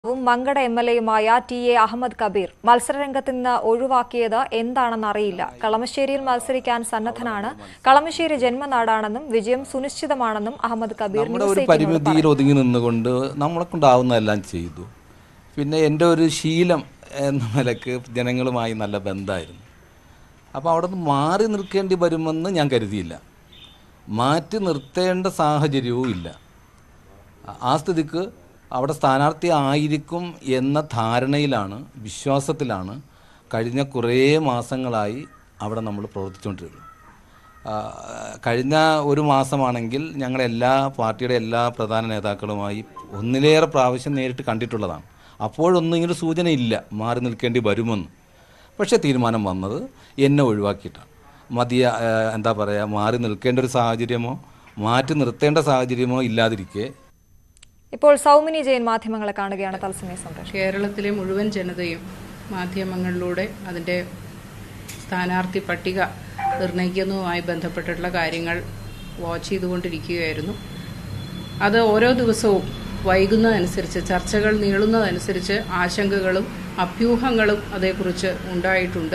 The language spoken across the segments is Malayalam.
വും മങ്കട എം എൽ എയുമായ ടി എ അഹമ്മദ് കബീർ മത്സരരംഗത്ത് നിന്ന് ഒഴിവാക്കിയത് എന്താണെന്നറിയില്ല കളമശ്ശേരിയിൽ മത്സരിക്കാൻ സന്നദ്ധനാണ് കളമശ്ശേരി ജന്മനാടാണെന്നും വിജയം സുനിശ്ചിതമാണെന്നും അഹമ്മദ് കബീർ നമ്മുടെ ന്യൂസ് ഒരു എയ്റ്റീനോട് പരിമിതിയിൽ ഒതുങ്ങി നിന്നുകൊണ്ട് നമ്മളെ കൊണ്ടാവുന്നതെല്ലാം ചെയ്തു പിന്നെ എൻ്റെ ഒരു ശീലം എന്ന നിലക്ക് ജനങ്ങളുമായി നല്ല ബന്ധമായിരുന്നു അപ്പോൾ അവിടെ നിന്ന് മാറി നിൽക്കേണ്ടി വരുമെന്ന് ഞാൻ കരുതിയില്ല മാറ്റി നിർത്തേണ്ട സാഹചര്യവും ഇല്ല ആ- ആ സ്ഥിതിക്ക് അവിടെ സ്ഥാനാർത്ഥി ആയിരിക്കും എന്ന ധാരണയിലാണ് വിശ്വാസത്തിലാണ് കഴിഞ്ഞ കുറേ മാസങ്ങളായി അവിടെ നമ്മൾ പ്രവർത്തിച്ചുകൊണ്ടിരുന്നത് ആ, കഴിഞ്ഞ ഒരു മാസമാണെങ്കിൽ ഞങ്ങൾ എല്ലാ പാർട്ടിയുടെ എല്ലാ പ്രധാന നേതാക്കളുമായി ഒന്നിലേറെ പ്രാവശ്യം നേരിട്ട് കണ്ടിട്ടുള്ളതാണ് അപ്പോഴൊന്നും ഇങ്ങനെ സൂചനയില്ല മാറി നിൽക്കേണ്ടി വരുമെന്ന് പക്ഷേ തീരുമാനം വന്നത് എന്നെ ഒഴിവാക്കിയിട്ടാണ് മതിയ ആ, എന്താ പറയുക മാറി നിൽക്കേണ്ട ഒരു സാഹചര്യമോ മാറ്റി നിർത്തേണ്ട സാഹചര്യമോ ഇല്ലാതിരിക്കെ ഇപ്പോൾ സൗമിനി ജെയിൻ മാധ്യമങ്ങളെ കാണുകയാണ് തത്സമയ സംപ്രേഷണം കേരളത്തിലെ മുഴുവൻ ജനതയും മാധ്യമങ്ങളിലൂടെ അതിൻ്റെ സ്ഥാനാർത്ഥി പട്ടിക നിർണ്ണയിക്കുന്നതുമായി ബന്ധപ്പെട്ടിട്ടുള്ള കാര്യങ്ങൾ വാച്ച് ചെയ്തുകൊണ്ടിരിക്കുകയായിരുന്നു അത് ഓരോ ദിവസവും വൈകുന്നതനുസരിച്ച് ചർച്ചകൾ നീളുന്നതനുസരിച്ച് ആശങ്കകളും അഭ്യൂഹങ്ങളും അതേക്കുറിച്ച് ഉണ്ടായിട്ടുണ്ട്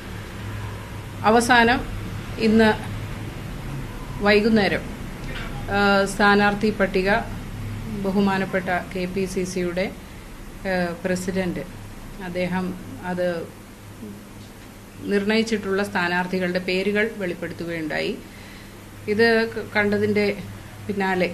അവസാനം ഇന്ന് വൈകുന്നേരം ആ, സ്ഥാനാർത്ഥി പട്ടിക ബഹുമാനപ്പെട്ട കെ പി സി സിയുടെ പ്രസിഡന്റ് അദ്ദേഹം അത് നിർണയിച്ചിട്ടുള്ള സ്ഥാനാർത്ഥികളുടെ പേരുകൾ വെളിപ്പെടുത്തുകയുണ്ടായി ഇത് ക- കണ്ടതിൻ്റെ പിന്നാലെ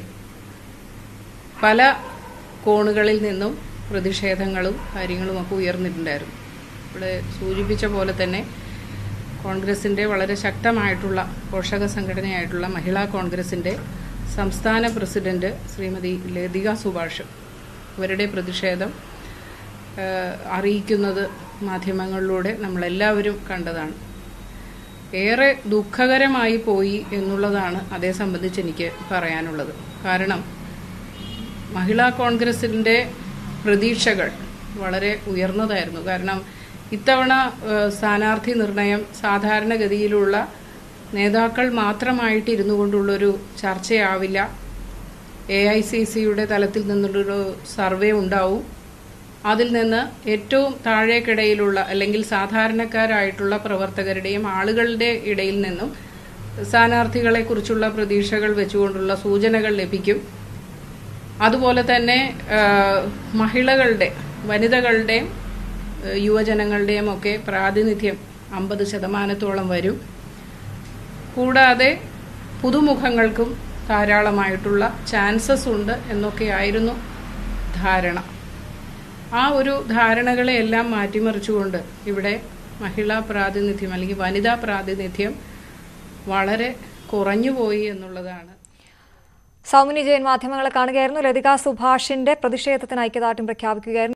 പല കോണുകളിൽ നിന്നും പ്രതിഷേധങ്ങളും കാര്യങ്ങളുമൊക്കെ ഉയർന്നിട്ടുണ്ടായിരുന്നു ഇവിടെ സൂചിപ്പിച്ച പോലെ തന്നെ കോൺഗ്രസിൻ്റെ വളരെ ശക്തമായിട്ടുള്ള പോഷക സംഘടനയായിട്ടുള്ള മഹിളാ കോൺഗ്രസിൻ്റെ സംസ്ഥാന പ്രസിഡന്റ് ശ്രീമതി ലതിക സുഭാഷ് ഇവരുടെ പ്രതിഷേധം ആ, അറിയിക്കുന്നത് മാധ്യമങ്ങളിലൂടെ നമ്മളെല്ലാവരും കണ്ടതാണ് ഏറെ ദുഃഖകരമായി പോയി എന്നുള്ളതാണ് അതേ സംബന്ധിച്ച് എനിക്ക് പറയാനുള്ളത് കാരണം മഹിളാ കോൺഗ്രസിന്റെ പ്രതീക്ഷകൾ വളരെ ഉയർന്നതായിരുന്നു കാരണം ഇത്തവണ ഏഹ്, സ്ഥാനാർത്ഥി നിർണയം സാധാരണഗതിയിലുള്ള നേതാക്കൾ മാത്രമായിട്ട് ഇരുന്നു കൊണ്ടുള്ളൊരു ചർച്ചയാവില്ല എ ഐ സി സിയുടെ തലത്തിൽ നിന്നുള്ളൊരു സർവേ ഉണ്ടാവും അതിൽ നിന്ന് ഏറ്റവും താഴേക്കിടയിലുള്ള അല്ലെങ്കിൽ സാധാരണക്കാരായിട്ടുള്ള പ്രവർത്തകരുടെയും ആളുകളുടെ ഇടയിൽ നിന്നും സ്ഥാനാർത്ഥികളെ കുറിച്ചുള്ള പ്രതീക്ഷകൾ വെച്ചുകൊണ്ടുള്ള സൂചനകൾ ലഭിക്കും അതുപോലെ തന്നെ ആ, മഹിളകളുടെ വനിതകളുടെയും ആ, യുവജനങ്ങളുടെയും ഒക്കെ പ്രാതിനിധ്യം അമ്പത് ശതമാനത്തോളം വരും കൂടാതെ പുതുമുഖങ്ങൾക്കും ധാരാളമായിട്ടുള്ള ചാൻസസ് ഉണ്ട് എന്നൊക്കെയായിരുന്നു ധാരണ ആ ഒരു ധാരണകളെ എല്ലാം മാറ്റിമറിച്ചുകൊണ്ട് ഇവിടെ മഹിളാ പ്രാതിനിധ്യം അല്ലെങ്കിൽ വനിതാ പ്രാതിനിധ്യം വളരെ കുറഞ്ഞുപോയി എന്നുള്ളതാണ് സൗമിനി ജെയിൻ മാധ്യമങ്ങളെ കാണുകയായിരുന്നു ലതിക സുഭാഷിന്റെ പ്രതിഷേധത്തിന് ഐക്യദാർഢ്യം പ്രഖ്യാപിക്കുകയായിരുന്നു